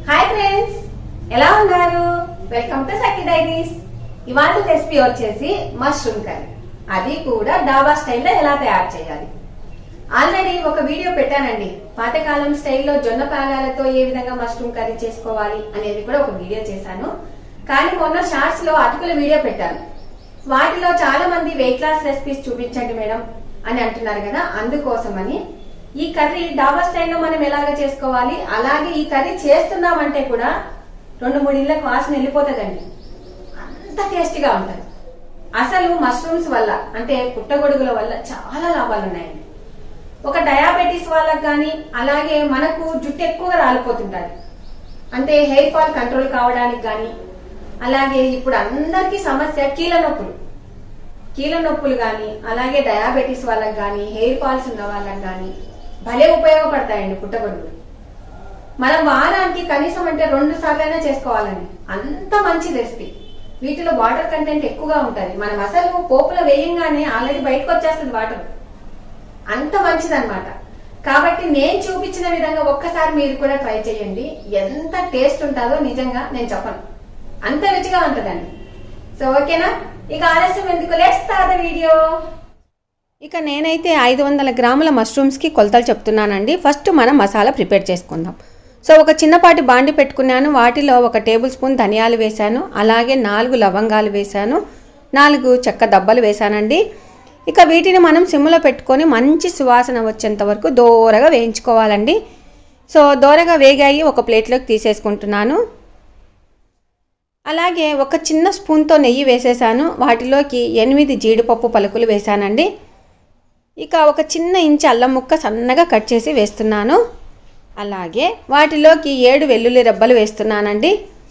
Hi friends ఎలా ఉన్నారు welcome to Sakhi diaries ఇవాళ రెసిపీ వచ్చేసి మష్రూమ్ కర్రీ అది కూడా డాబా స్టైల్లో ఎలా తయారు చేయాలి ఆల్రెడీ ఒక వీడియో పెట్టానండి పాతకాలం స్టైల్లో జొన్న పాలాలతో ఏ విధంగా మష్రూమ్ కర్రీ చేసుకోవాలి అనేది కూడా ఒక వీడియో చేశాను కానీ మొన్న షార్ట్స్ లో అటుకుల వీడియో పెట్టాను వాటిలో చాలా మంది వెయిట్ లాస్ రెసిపీస్ చూపించండి మేడం అని అంటున్నారు కదా అందుకోసమని ఈ కర్రీ డాబా స్టైల్లో మనం ఎలాగ చేసుకోవాలి అలాగే ఈ కర్రీ చేస్తున్నామంటే కూడా రెండు మూడు ఇళ్ళకి వాసన వెళ్ళిపోతుందండి అంత టేస్టీగా ఉంటుంది అసలు మష్రూమ్స్ వల్ల అంటే పుట్టగొడుగుల వల్ల చాలా లాభాలు ఉన్నాయండి ఒక డయాబెటీస్ వాళ్ళకి కానీ అలాగే మనకు జుట్టు ఎక్కువగా రాలిపోతుంటారు అంటే హెయిర్ ఫాల్ కంట్రోల్ కావడానికి కానీ అలాగే ఇప్పుడు అందరికీ సమస్య కీళ్ళ నొప్పులు కీళ్ళ నొప్పులు కానీ అలాగే డయాబెటీస్ వాళ్ళకి కానీ హెయిర్ ఫాల్స్ ఉన్న వాళ్ళకి కానీ భలే ఉపయోగపడతాయండి పుట్టగొడుగులు మనం వారానికి కనీసం అంటే రెండు సార్లైనా చేసుకోవాలండి అంత మంచి రెసిపీ వీటిలో వాటర్ కంటెంట్ ఎక్కువగా ఉంటుంది మనం అసలు పోపులో వేయంగానే ఆల్రెడీ బయటకు వచ్చేస్తుంది వాటర్ అంత మంచిదన్నమాట కాబట్టి నేను చూపించిన విధంగా ఒక్కసారి మీరు కూడా ట్రై చేయండి ఎంత టేస్ట్ ఉంటుందో నిజంగా నేను చెప్పను అంత రుచిగా ఉంటుందండి సో ఓకేనా ఇక ఆలస్యం ఎందుకు లెట్స్ స్టార్ట్ ద వీడియో ఇక నేనైతే ఐదు వందల గ్రాముల మష్రూమ్స్కి కొలతలు చెప్తున్నానండి ఫస్ట్ మనం మసాలా ప్రిపేర్ చేసుకుందాం సో ఒక చిన్నపాటి బాండి పెట్టుకున్నాను వాటిలో ఒక టేబుల్ స్పూన్ ధనియాలు వేశాను అలాగే నాలుగు లవంగాలు వేశాను నాలుగు చెక్క దబ్బలు వేశానండి ఇక వీటిని మనం సిమ్లో పెట్టుకొని మంచి సువాసన వచ్చేంత వరకు దోరగా వేయించుకోవాలండి సో దోరగా వేగాయి ఒక ప్లేట్లోకి తీసేసుకుంటున్నాను అలాగే ఒక చిన్న స్పూన్తో నెయ్యి వేసేసాను వాటిలోకి ఎనిమిది జీడిపప్పు పలుకులు వేశానండి ఇక ఒక చిన్న ఇంచు అల్లం ముక్క సన్నగా కట్ చేసి వేస్తున్నాను అలాగే వాటిలోకి ఏడు వెల్లుల్లి రెబ్బలు వేస్తున్నానండి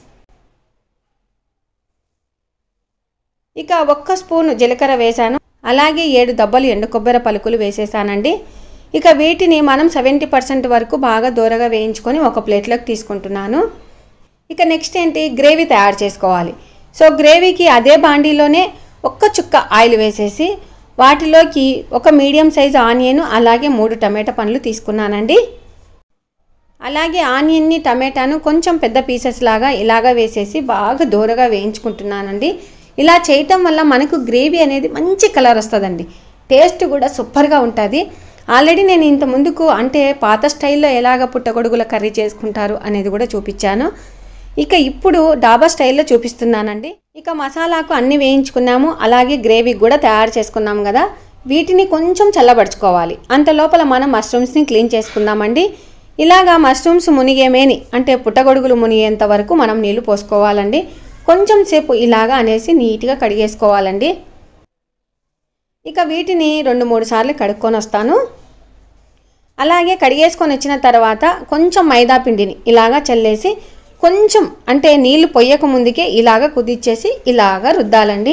ఇక ఒక్క స్పూన్ జీలకర్ర వేశాను అలాగే ఏడు దబ్బలు ఎండు కొబ్బరి పలుకులు వేసేసానండి ఇక వీటిని మనం సెవెంటీ పర్సెంట్ వరకు బాగా దూరగా వేయించుకొని ఒక ప్లేట్లోకి తీసుకుంటున్నాను ఇక నెక్స్ట్ ఏంటి గ్రేవీ తయారు చేసుకోవాలి సో గ్రేవీకి అదే బాండీలోనే ఒక్క చుక్క ఆయిల్ వేసేసి వాటిలోకి ఒక మీడియం సైజ్ ఆనియన్ అలాగే మూడు టమాటా పండ్లు తీసుకున్నానండి అలాగే ఆనియన్ని టమాటాను కొంచెం పెద్ద పీసెస్ లాగా ఇలాగా వేసేసి బాగా దూరగా వేయించుకుంటున్నానండి ఇలా చేయటం వల్ల మనకు గ్రేవీ అనేది మంచి కలర్ వస్తుందండి టేస్ట్ కూడా సూపర్గా ఉంటుంది ఆల్రెడీ నేను ఇంత ముందుకు అంటే పాత స్టైల్లో ఎలాగ పుట్టగొడుగుల కర్రీ చేసుకుంటారు అనేది కూడా చూపించాను ఇక ఇప్పుడు డాబా స్టైల్లో చూపిస్తున్నానండి ఇక మసాలాకు అన్ని వేయించుకున్నాము అలాగే గ్రేవీ కూడా తయారు చేసుకున్నాం కదా వీటిని కొంచెం చల్లబరుచుకోవాలి అంత లోపల మనం మష్రూమ్స్ని క్లీన్ చేసుకుందామండి ఇలాగా మష్రూమ్స్ మునిగేమేని అంటే పుట్టగొడుగులు మునిగేంత వరకు మనం నీళ్లు పోసుకోవాలండి కొంచెం సేపు ఇలాగా అనేసి నీట్గా కడిగేసుకోవాలండి ఇక వీటిని రెండు మూడు సార్లు కడుక్కొని వస్తాను అలాగే కడిగేసుకొని వచ్చిన తర్వాత కొంచెం మైదా పిండిని ఇలాగా చల్లేసి కొంచెం అంటే నీళ్లు పొయ్యక ముందుకే ఇలాగ కుదిచ్చేసి ఇలాగ రుద్దాలండి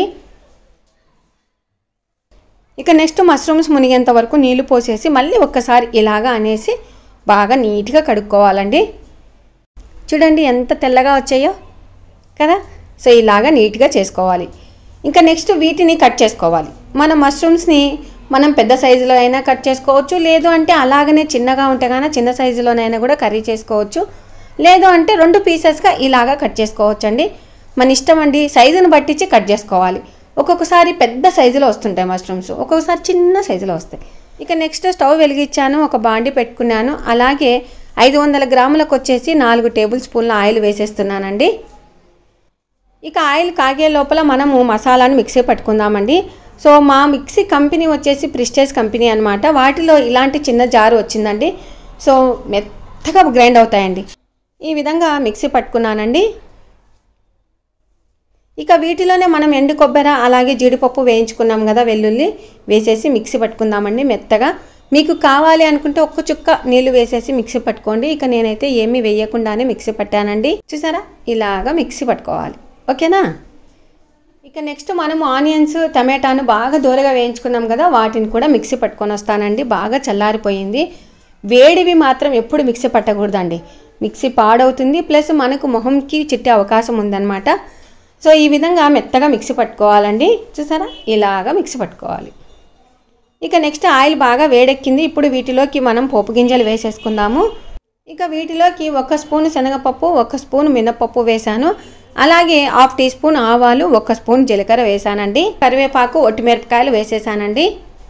ఇక నెక్స్ట్ మష్రూమ్స్ మునిగేంత వరకు నీళ్లు పోసేసి మళ్ళీ ఒక్కసారి ఇలాగ అనేసి బాగా నీట్గా కడుక్కోవాలండి చూడండి ఎంత తెల్లగా వచ్చాయో కదా సో ఇలాగ నీట్గా చేసుకోవాలి ఇంకా నెక్స్ట్ వీటిని కట్ చేసుకోవాలి మన మష్రూమ్స్ని మనం పెద్ద సైజులో అయినా కట్ చేసుకోవచ్చు లేదు అంటే అలాగనే చిన్నగా ఉంటే కానీ చిన్న సైజులోనైనా కూడా కర్రీ చేసుకోవచ్చు లేదు అంటే రెండు పీసెస్గా ఇలాగా కట్ చేసుకోవచ్చు అండి మన ఇష్టం అండి సైజుని పట్టించి కట్ చేసుకోవాలి ఒక్కొక్కసారి పెద్ద సైజులో వస్తుంటాయి మష్రూమ్స్ ఒక్కొక్కసారి చిన్న సైజులో వస్తాయి ఇక నెక్స్ట్ స్టవ్ వెలిగించాను ఒక బాండి పెట్టుకున్నాను అలాగే ఐదు వందల గ్రాములకు వచ్చేసి నాలుగు టేబుల్ స్పూన్ల ఆయిల్ వేసేస్తున్నానండి ఇక ఆయిల్ కాగే లోపల మనము మసాలాను మిక్సీ పట్టుకుందామండి సో మా మిక్సీ కంపెనీ వచ్చేసి ప్రిస్టేజ్ కంపెనీ అనమాట వాటిలో ఇలాంటి చిన్న జారు వచ్చిందండి సో మెత్తగా గ్రైండ్ అవుతాయండి ఈ విధంగా మిక్సీ పట్టుకున్నానండి ఇక వీటిలోనే మనం ఎండు కొబ్బరి అలాగే జీడిపప్పు వేయించుకున్నాం కదా వెల్లుల్లి వేసేసి మిక్సీ పట్టుకుందామండి మెత్తగా మీకు కావాలి అనుకుంటే ఒక్క చుక్క నీళ్లు వేసేసి మిక్సీ పట్టుకోండి ఇక నేనైతే ఏమీ వేయకుండానే మిక్సీ పట్టానండి చూసారా ఇలాగా మిక్సీ పట్టుకోవాలి ఓకేనా ఇక నెక్స్ట్ మనము ఆనియన్స్ టమాటాను బాగా దూరగా వేయించుకున్నాం కదా వాటిని కూడా మిక్సీ పట్టుకొని వస్తానండి బాగా చల్లారిపోయింది వేడివి మాత్రం ఎప్పుడు మిక్సీ పట్టకూడదండి మిక్సీ పాడవుతుంది ప్లస్ మనకు మొహంకి చిట్టే అవకాశం ఉందన్నమాట సో ఈ విధంగా మెత్తగా మిక్సీ పట్టుకోవాలండి చూసారా ఇలాగా మిక్సీ పట్టుకోవాలి ఇక నెక్స్ట్ ఆయిల్ బాగా వేడెక్కింది ఇప్పుడు వీటిలోకి మనం పోపు గింజలు వేసేసుకుందాము ఇక వీటిలోకి ఒక స్పూన్ శనగపప్పు ఒక స్పూన్ మినపప్పు వేశాను అలాగే హాఫ్ టీ స్పూన్ ఆవాలు ఒక స్పూన్ జీలకర్ర వేసానండి కరివేపాకు ఒట్టిమిరపకాయలు వేసేసానండి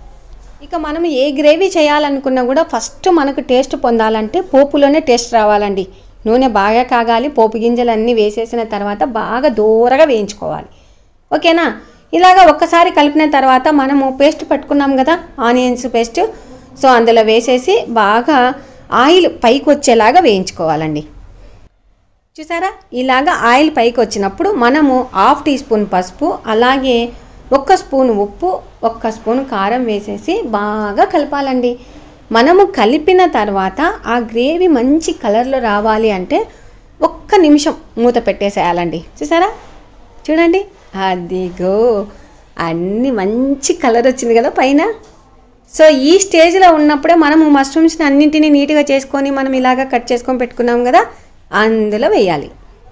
ఇక మనం ఏ గ్రేవీ చేయాలనుకున్నా కూడా ఫస్ట్ మనకు టేస్ట్ పొందాలంటే పోపులోనే టేస్ట్ రావాలండి నూనె బాగా కాగాలి పోపు గింజలు అన్నీ వేసేసిన తర్వాత బాగా దూరగా వేయించుకోవాలి ఓకేనా ఇలాగ ఒక్కసారి కలిపిన తర్వాత మనము పేస్ట్ పట్టుకున్నాం కదా ఆనియన్స్ పేస్ట్ సో అందులో వేసేసి బాగా ఆయిల్ పైకి వచ్చేలాగా వేయించుకోవాలండి చూసారా ఇలాగ ఆయిల్ పైకి వచ్చినప్పుడు మనము హాఫ్ టీ స్పూన్ పసుపు అలాగే ఒక్క స్పూన్ ఉప్పు ఒక్క స్పూన్ కారం వేసేసి బాగా కలపాలండి మనము కలిపిన తర్వాత ఆ గ్రేవీ మంచి కలర్లో రావాలి అంటే ఒక్క నిమిషం మూత పెట్టేసేయాలండి చూసారా చూడండి అదిగో అన్ని మంచి కలర్ వచ్చింది కదా పైన సో ఈ స్టేజ్లో ఉన్నప్పుడే మనము మష్రూమ్స్ని అన్నింటినీ నీట్గా చేసుకొని మనం ఇలాగా కట్ చేసుకొని పెట్టుకున్నాం కదా అందులో వేయాలి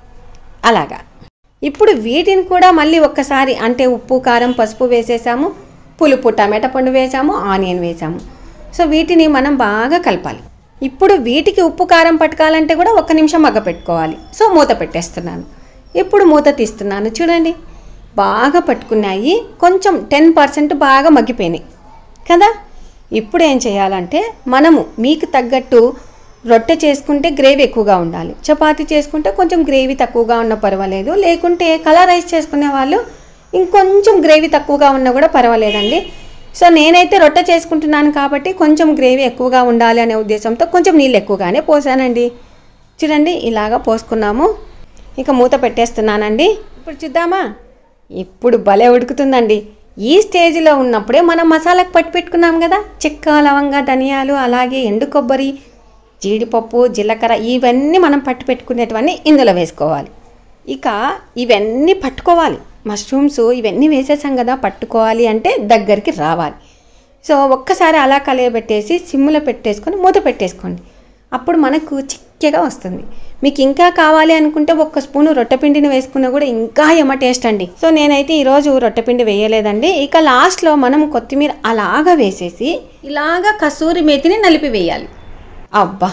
అలాగా ఇప్పుడు వీటిని కూడా మళ్ళీ ఒక్కసారి అంటే ఉప్పు కారం పసుపు వేసేసాము పులుపు టమాటా పండు వేసాము ఆనియన్ వేసాము సో వీటిని మనం బాగా కలపాలి ఇప్పుడు వీటికి ఉప్పు కారం పట్టుకోవాలంటే కూడా ఒక్క నిమిషం మగ్గ పెట్టుకోవాలి సో మూత పెట్టేస్తున్నాను ఇప్పుడు మూత తీస్తున్నాను చూడండి బాగా పట్టుకున్నాయి కొంచెం టెన్ పర్సెంట్ బాగా మగ్గిపోయినాయి కదా ఇప్పుడు ఏం చేయాలంటే మనము మీకు తగ్గట్టు రొట్టె చేసుకుంటే గ్రేవీ ఎక్కువగా ఉండాలి చపాతీ చేసుకుంటే కొంచెం గ్రేవీ తక్కువగా ఉన్న పర్వాలేదు లేకుంటే కలర్ రైస్ చేసుకునే వాళ్ళు ఇంకొంచెం గ్రేవీ తక్కువగా ఉన్నా కూడా పర్వాలేదండి సో నేనైతే రొట్టె చేసుకుంటున్నాను కాబట్టి కొంచెం గ్రేవీ ఎక్కువగా ఉండాలి అనే ఉద్దేశంతో కొంచెం నీళ్ళు ఎక్కువగానే పోసానండి చూడండి ఇలాగా పోసుకున్నాము ఇక మూత పెట్టేస్తున్నానండి ఇప్పుడు చూద్దామా ఇప్పుడు భలే ఉడుకుతుందండి ఈ స్టేజ్లో ఉన్నప్పుడే మనం మసాలాకు పట్టి పెట్టుకున్నాం కదా చెక్క లవంగ ధనియాలు అలాగే ఎండు కొబ్బరి జీడిపప్పు జీలకర్ర ఇవన్నీ మనం పట్టి పెట్టుకునేటివన్నీ ఇందులో వేసుకోవాలి ఇక ఇవన్నీ పట్టుకోవాలి మష్రూమ్స్ ఇవన్నీ వేసేసాం కదా పట్టుకోవాలి అంటే దగ్గరికి రావాలి సో ఒక్కసారి అలా కలియబెట్టేసి సిమ్లో పెట్టేసుకొని మూత పెట్టేసుకోండి అప్పుడు మనకు చిక్కగా వస్తుంది మీకు ఇంకా కావాలి అనుకుంటే ఒక్క స్పూను రొట్టెపిండిని వేసుకున్నా కూడా ఇంకా ఏమ టేస్ట్ అండి సో నేనైతే ఈరోజు రొట్టెపిండి వేయలేదండి ఇక లాస్ట్లో మనం కొత్తిమీర అలాగా వేసేసి ఇలాగా కసూరి మేతిని నలిపి వేయాలి అబ్బా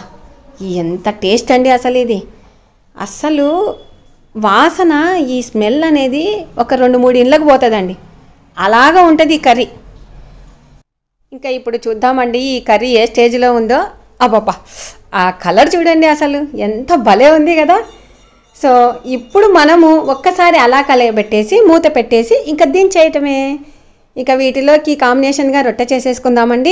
ఎంత టేస్ట్ అండి అసలు ఇది అస్సలు వాసన ఈ స్మెల్ అనేది ఒక రెండు మూడు ఇళ్ళకి పోతుందండి అలాగా ఉంటుంది ఈ కర్రీ ఇంకా ఇప్పుడు చూద్దామండి ఈ కర్రీ ఏ స్టేజ్లో ఉందో అబ్బబ్బా ఆ కలర్ చూడండి అసలు ఎంత భలే ఉంది కదా సో ఇప్పుడు మనము ఒక్కసారి అలా కలయబెట్టేసి మూత పెట్టేసి ఇంకా దించేయటమే ఇక వీటిలోకి కాంబినేషన్గా రొట్టె చేసేసుకుందామండి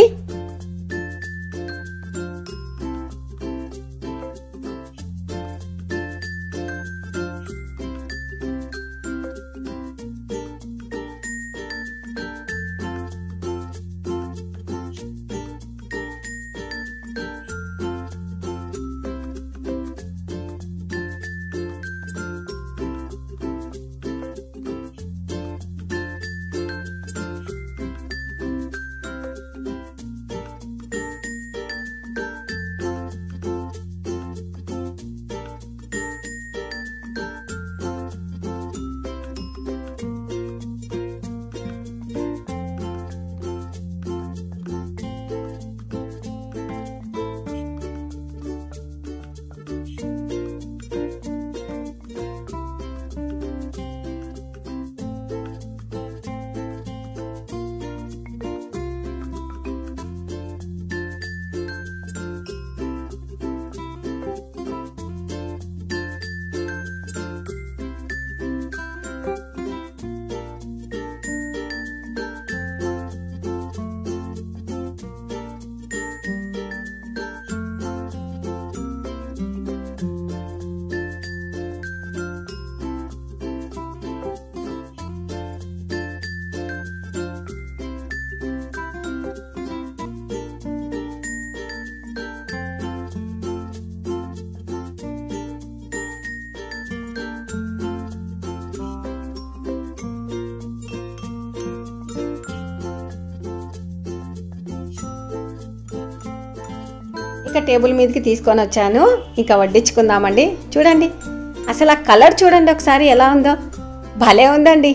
ఇక టేబుల్ మీదకి తీసుకొని వచ్చాను ఇక వడ్డించుకుందామండి చూడండి అసలు ఆ కలర్ చూడండి ఒకసారి ఎలా ఉందో భలే ఉందండి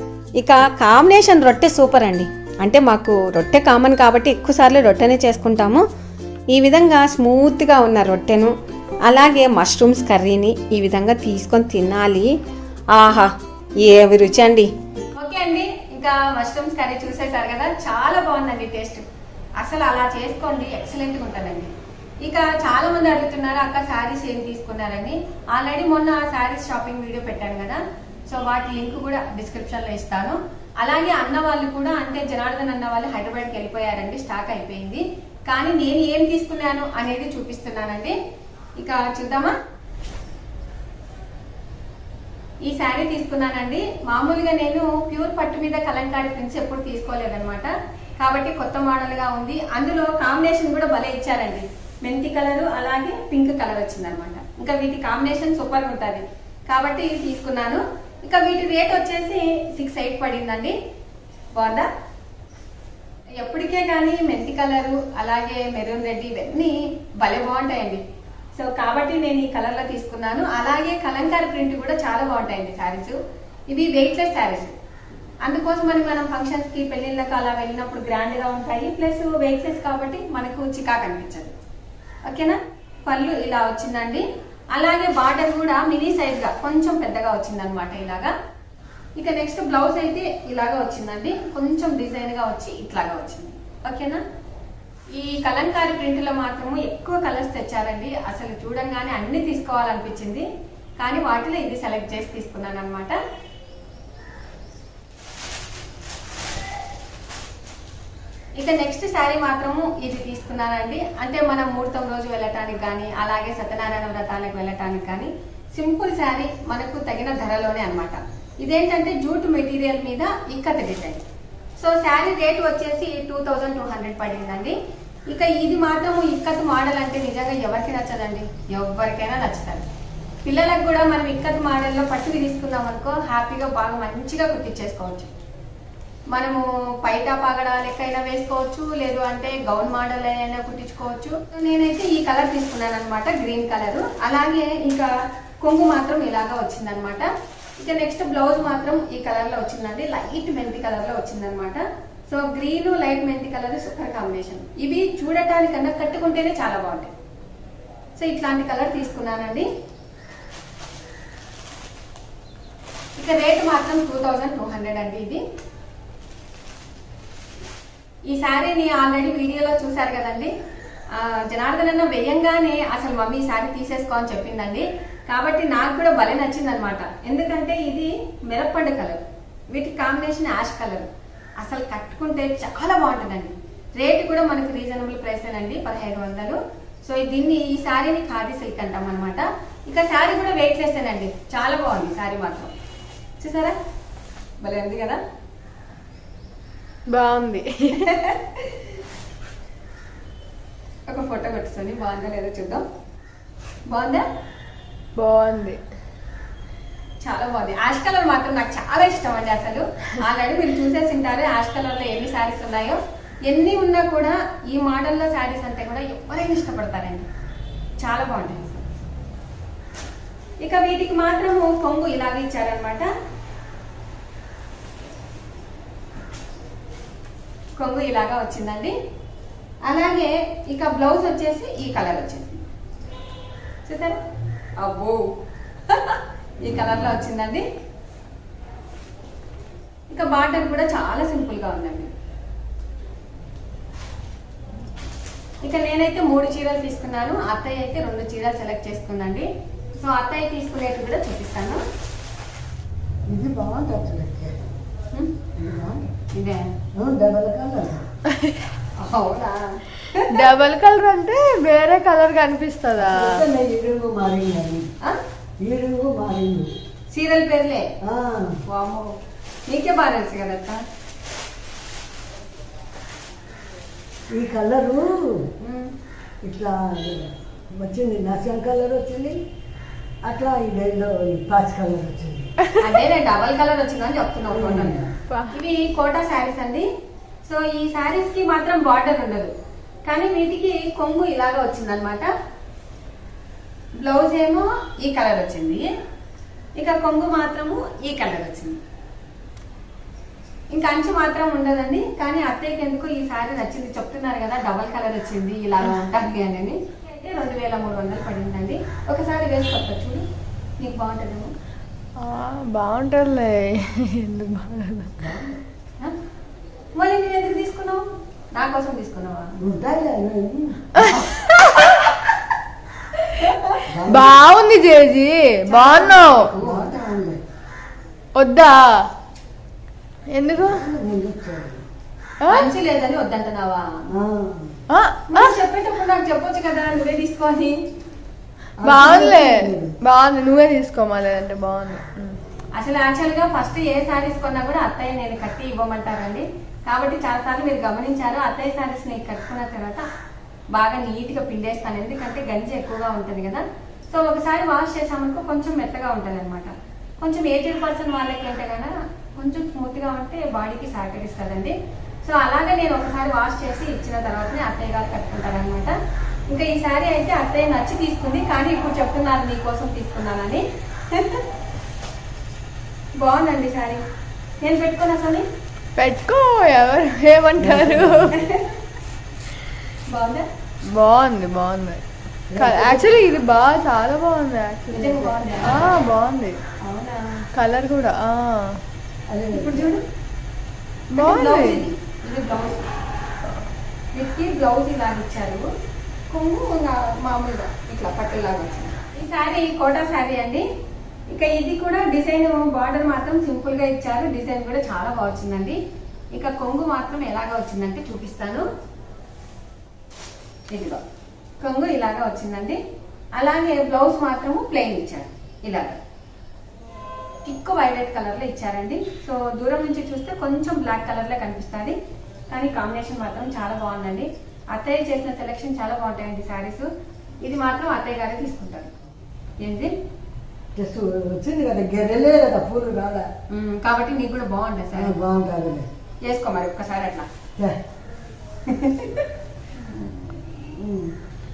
ఇక కాంబినేషన్ రొట్టె సూపర్ అండి అంటే మాకు రొట్టె కామన్ కాబట్టి ఎక్కువసార్లు రొట్టెనే చేసుకుంటాము ఈ విధంగా స్మూత్గా ఉన్న రొట్టెను అలాగే మష్రూమ్స్ కర్రీని ఈ విధంగా తీసుకొని తినాలి ఆహా ఏవి రుచి అండి ఓకే అండి ఇంకా మష్రూమ్స్ కర్రీ చూసేసారు కదా చాలా బాగుందండి టేస్ట్ అసలు అలా చేసుకోండి ఎక్సలెంట్ గా ఉంటుందండి ఇక చాలా మంది అడుగుతున్నారు అక్క శారీస్ ఏం తీసుకున్నారని ఆల్రెడీ మొన్న శారీస్ షాపింగ్ వీడియో పెట్టాను కదా సో వాటి లింక్ కూడా డిస్క్రిప్షన్ లో ఇస్తాను అలాగే అన్న వాళ్ళు కూడా అంటే జనార్దన్ అన్న వాళ్ళు హైదరాబాద్కి వెళ్ళిపోయారండి స్టాక్ అయిపోయింది కానీ నేను ఏం తీసుకున్నాను అనేది చూపిస్తున్నానండి ఇక చూద్దామా ఈ శారీ తీసుకున్నానండి మామూలుగా నేను ప్యూర్ పట్టు మీద కలంకారీ ప్రింట్స్ ఎప్పుడు తీసుకోలేదన్నమాట కాబట్టి కొత్త మోడల్ గా ఉంది అందులో కాంబినేషన్ కూడా భలే ఇచ్చారండి మెంతి కలర్ అలాగే పింక్ కలర్ వచ్చిందనమాట ఇంకా వీటి కాంబినేషన్ సూపర్ ఉంటుంది కాబట్టి ఇది తీసుకున్నాను ఇంకా వీటి రేట్ వచ్చేసి సిక్స్ ఎయిట్ పడిందండి బాగుందా ఎప్పటికే కానీ మెంతి కలరు అలాగే మెరూన్ రెడ్ ఇవన్నీ భలే బాగుంటాయండి సో కాబట్టి నేను ఈ కలర్ లో తీసుకున్నాను అలాగే కలంకారీ ప్రింట్ కూడా చాలా బాగుంటాయండి శారీస్ ఇవి వెయిట్లెస్ శారీస్ అందుకోసం మనం మనం ఫంక్షన్స్ కి పెళ్లిళ్ళకి అలా వెళ్ళినప్పుడు గ్రాండ్ గా ఉంటాయి ప్లస్ వెయిట్లెస్ కాబట్టి మనకు చికాకు అనిపించదు ఓకేనా పళ్ళు ఇలా వచ్చిందండి అలాగే బార్డర్ కూడా మినీ సైజ్ గా కొంచెం పెద్దగా వచ్చిందనమాట ఇలాగా ఇక నెక్స్ట్ బ్లౌజ్ అయితే ఇలాగా వచ్చిందండి కొంచెం డిజైన్ గా వచ్చి ఇట్లాగా వచ్చింది ఓకేనా ఈ కలంకారీ ప్రింట్ లో మాత్రము ఎక్కువ కలర్స్ తెచ్చారండి అసలు చూడంగానే అన్ని తీసుకోవాలనిపించింది కానీ వాటిలో ఇది సెలెక్ట్ చేసి తీసుకున్నాను అనమాట ఇక నెక్స్ట్ శారీ మాత్రము ఇది తీసుకున్నానండి అంటే మనం ముహూర్తం రోజు వెళ్ళటానికి కానీ అలాగే సత్యనారాయణ వ్రతానికి వెళ్ళటానికి కానీ సింపుల్ శారీ మనకు తగిన ధరలోనే అన్నమాట ఇదేంటంటే జూట్ మెటీరియల్ మీద ikat design so saree rate వచ్చేసి టూ థౌజండ్ టూ హండ్రెడ్ పడిందండి ఇక ఇది మాత్రము ఇక్కత్ మోడల్ అంటే నిజంగా ఎవరికి నచ్చదండి ఎవరికైనా నచ్చుతుంది పిల్లలకు కూడా మనం ఇక్కత్ మోడల్లో పట్టువి తీసుకున్నాం అనుకో హ్యాపీగా బాగా మంచిగా కుట్టించేసుకోవచ్చు మనము పైట పగడా లెక్కైనా వేసుకోవచ్చు లేదు అంటే గౌన్ మోడల్ అయినా కుట్టించుకోవచ్చు నేనైతే ఈ కలర్ తీసుకున్నాను అనమాట గ్రీన్ కలర్ అలాగే ఇంకా కొంగు మాత్రం ఇలాగా వచ్చిందనమాట ఇక నెక్స్ట్ బ్లౌజ్ మాత్రం ఈ కలర్ లో వచ్చిందండి లైట్ మెంతి కలర్ లో వచ్చిందనమాట సో గ్రీన్ లైట్ మెంతి కలర్ సూపర్ కాంబినేషన్ ఇవి చూడటానికన్నా కట్టుకుంటేనే చాలా బాగుంటాయి సో ఇట్లాంటి కలర్ తీసుకున్నానండి ఇక రేట్ మాత్రం టూ థౌజండ్ టూ హండ్రెడ్ అండి ఇది ఈ శారీని ఆల్రెడీ వీడియోలో చూశారు కదండి ఆ, జనార్దన్ అన్న వేయంగానే అసలు మమ్మీ ఈ శారీ తీసేసుకో అని చెప్పిందండి కాబట్టి నాకు కూడా భలే నచ్చింది అనమాట ఎందుకంటే ఇది మిరప్పండు కలర్ వీటి కాంబినేషన్ యాష్ కలర్ అసలు కట్టుకుంటే చాలా బాగుంటుందండి రేట్ కూడా మనకు రీజనబుల్ ప్రైస్ అండి పదిహేడు వందలు సో దీన్ని ఈ శారీని ఖాదీ సిల్క్ అంటాం అనమాట ఇక శారీ కూడా వెయిట్ అండి చాలా బాగుంది శారీ మాత్రం చూసారా భలే ఉంది కదా బాగుంది ఒక ఫోటో పెట్టుకొని బాగుందా లేదో చూద్దాం బాగుందా బాగుంది చాలా బాగుంది యాష్ కలర్ మాత్రం నాకు చాలా ఇష్టం అండి అసలు ఆల్రెడీ మీరు చూసేసి ఉంటారు యాష్ కలర్ లో ఎన్ని శారీస్ ఉన్నాయో ఎన్ని ఉన్నా కూడా ఈ మోడల్లో శారీస్ అంటే కూడా ఎవరైనా ఇష్టపడతారండి చాలా బాగుంటాయి అసలు. ఇక వీటికి మాత్రము కొంగు ఇలాగే ఇచ్చారనమాట కొంగు ఇలాగా వచ్చిందండి అలాగే ఇక బ్లౌజ్ వచ్చేసి ఈ కలర్ వచ్చేసి చూసారా అబ్బో ఈ కలర్ లో వచ్చిందండి ఇక బార్డర్ కూడా చాలా సింపుల్ గా ఉందండి ఇక నేనైతే మూడు చీరలు తీసుకున్నాను అత్తయ్య అయితే రెండు చీరలు సెలెక్ట్ చేసుకుందండి సో అత్తయ్య తీసుకునేట్టు కూడా చూపిస్తాను ఇది బాగుంది అసలు హ్మ్? ఇది బాగుంది. ఇదే ఆ, డబల్ కలర్ అవునా డబల్ కలర్ అంటే వేరే కలర్ కనిపిస్తుందా అసలు ఇరుగు మారింది ఆ? ఇరుగు మారింది చీరల పేర్లే ఆ, వామో నీకే బాగా తెలుసు కదా అక్క ఈ కలరు హ్మ్. ఇట్లా వచ్చింది నసం కలర్ వచ్చింది అట్లా ఇదేలో పాచ్ కలర్ వచ్చింది అంటే నేను డబల్ కలర్ వచ్చిందని చెప్తున్నావు ఫోటోలో. పా. ఇవి కోటా శారీస్ అండి సో ఈ శారీస్ కి మాత్రం బార్డర్ ఉండదు కానీ వీటికి కొంగు ఇలాగా వచ్చింది అనమాట బ్లౌజ్ ఏమో ఈ కలర్ వచ్చింది ఇక కొంగు మాత్రము ఈ కలర్ వచ్చింది ఇంకా అంచు మాత్రం ఉండదండి కానీ అత్తయ్యకి ఎందుకు ఈ శారీ నచ్చింది చెప్తున్నారు కదా డబల్ కలర్ వచ్చింది ఇలా ఉంటుంది అని అయితే రెండు వేల మూడు వందలు పడిందండి ఒకసారి వేసుకొస్తా చూడు నీకు బాగుంటుందేమో ఆ, బాగుంటుందిలే ఎందుకు బాగుంటుంది ఆ? మరి నువ్వు ఎందుకు తీసుకున్నావు నా కోసం తీసుకున్నావా ఉంటాయిలే అవి. బాగుంది జేజీ బాగున్నావు బాగుంటాయి. వద్దా ఎందుకు నేను చెప్తాను. ఆ? మంచి లేదని వద్దంటున్నావా ఆ. ఆ, ఆ, నువ్వు చెప్పేటప్పుడు నాకు చెప్పొచ్చు కదా నువ్వే తీసుకొని బాగుందిలే బాగుంది నువ్వే తీసుకోమా లేదంటే బాగుంది ఉమ్. అసలు యాక్చువల్ గా ఫస్ట్ ఏ శారీస్ కొన్నా కూడా అత్తయ్య నేను కట్టి ఇవ్వమంటారండి కాబట్టి చాలా సార్లు మీరు గమనించారు అత్తయ్య శారీస్ నేను కట్టుకున్న తర్వాత బాగా నీట్ గా పిండేస్తాను ఎందుకంటే గంజి ఎక్కువగా ఉంటది కదా సో ఒకసారి వాష్ చేసామనుకో కొంచెం మెత్తగా ఉంటది అనమాట కొంచెం ఏజ్డ్ పర్సన్ వాళ్ళకి అంటే కదా కొంచెం స్మూత్ గా ఉంటే బాడీకి సహకరిస్తుందండి సో అలాగే నేను ఒకసారి వాష్ చేసి ఇచ్చిన తర్వాతనే అత్తయ్య గారు కట్టుకుంటారనమాట ఇంకా ఈ శారీ అయితే అత్తయ్య నచ్చి తీసుకుంది కానీ ఇప్పుడు చెప్తున్నాను నీకోసం తీసుకున్నానని బాగుందండి శారీ నేను పెట్టుకున్నా సోని పెట్టుకో ఎవరు ఏమంటారు బాగుందా బాగుంది బాగుంది యాక్చువల్లీ ఇది బాగా చాలా బాగుంది యాక్చువల్లీ నిజంగా బాగుందా? ఆ, బాగుంది అవునా కలర్ కూడా ఆ అదే ఇప్పుడు చూడు బాగుంది బ్లౌజ్ ఇది. ఇది బ్లౌజ్ వీటికి బ్లౌజ్ ఇలాగ ఇచ్చారు కొంగు ఇంకా మామూలుగా ఇట్లా పట్టులాగా వచ్చింది ఈ శారీ కోటా శారీ అండి ఇక ఇది కూడా డిజైన్ బార్డర్ మాత్రం సింపుల్ గా ఇచ్చారు డిజైన్ కూడా చాలా బాగా వచ్చిందండి ఇక కొంగు మాత్రం ఎలాగా వచ్చిందంటే చూపిస్తాను ఇదిగో కొంగు ఇలాగా వచ్చిందండి అలాగే బ్లౌజ్ మాత్రము ప్లెయిన్ ఇచ్చారు ఇలాగా థిక్ వైలెట్ కలర్ లో ఇచ్చారండి సో దూరం నుంచి చూస్తే కొంచెం బ్లాక్ కలర్ లో కనిపిస్తుంది కానీ కాంబినేషన్ మాత్రం చాలా బాగుందండి అత్తయ్య చేసిన సెలెక్షన్ చాలా బాగుంటాయండి శారీస్ ఇది మాత్రం అత్తయ్య గారే తీసుకుంటారు ఏంటి జస్ట్ వచ్చింది కదా గెర్రెలే కదా పూలు రాలే మ్మ్, కాబట్టి నీకు కూడా బాగుంటుంది ఆ, సార్ బాగుంటుంది చేసుకో మరి ఒక్కసారి అట్లా ఛే. ఉమ్.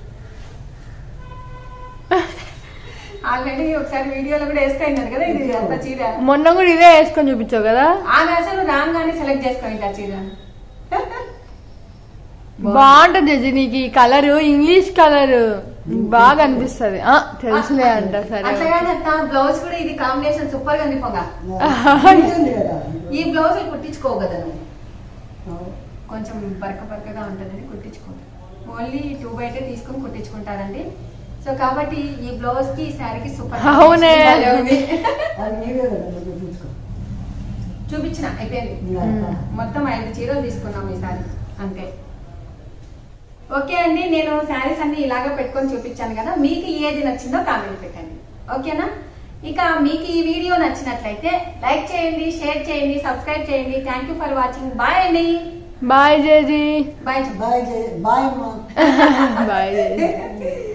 ఆల్రెడీ ఒకసారి వీడియోలో కూడా వేసుకుంటున్నారు కదా ఇది అంత చీర మొన్న కూడా ఇదే వేసుకొని చూపించావు కదా ఆమె అసలు రాగానే సెలెక్ట్ చేసుకోండి ఆ చీర బాగుంటది జడ్జి నీకు ఈ కలర్ ఇంగ్లీష్ కలర్ బాగా అనిపిస్తది ఆ తెలుసులే అంట సరే అట్లాగానే అత్త బ్లౌజ్ కూడా ఇది కాంబినేషన్ సూపర్ గా ఉంది పొగ ఉంటుంది కదా ఈ బ్లౌజ్ కుట్టించుకోవు కదా నువ్వు ఆ. కొంచెం బరక బరకగా ఉంటుందని కుట్టించుకుంటారు ఓన్లీ టూ బయటే తీసుకొని కుట్టించుకుంటారండి సో కాబట్టి ఈ బ్లౌజ్ కి ఈ శారీకి సూపర్ అవునే. ఉంది. అది నీవే కదా నువ్వు చూసుకో చూపించిన అయిపోయింది ఇంకా మొత్తం ఐదు చీరలు తీసుకున్నాం ఈసారి అంతే ఓకే అండి నేను శారీస్ అన్ని ఇలాగ పెట్టుకొని చూపించాను కదా మీకు ఏది నచ్చిందో కామెంట్ పెట్టండి ఓకేనా ఇక మీకు ఈ వీడియో నచ్చినట్లయితే లైక్ చేయండి షేర్ చేయండి సబ్స్క్రైబ్ చేయండి thank you for watching bye అండి బాయ్ జేజీ బాయ్ బాయ్ జయ- బాయ్ అమ్మా బాయ్ జేజీ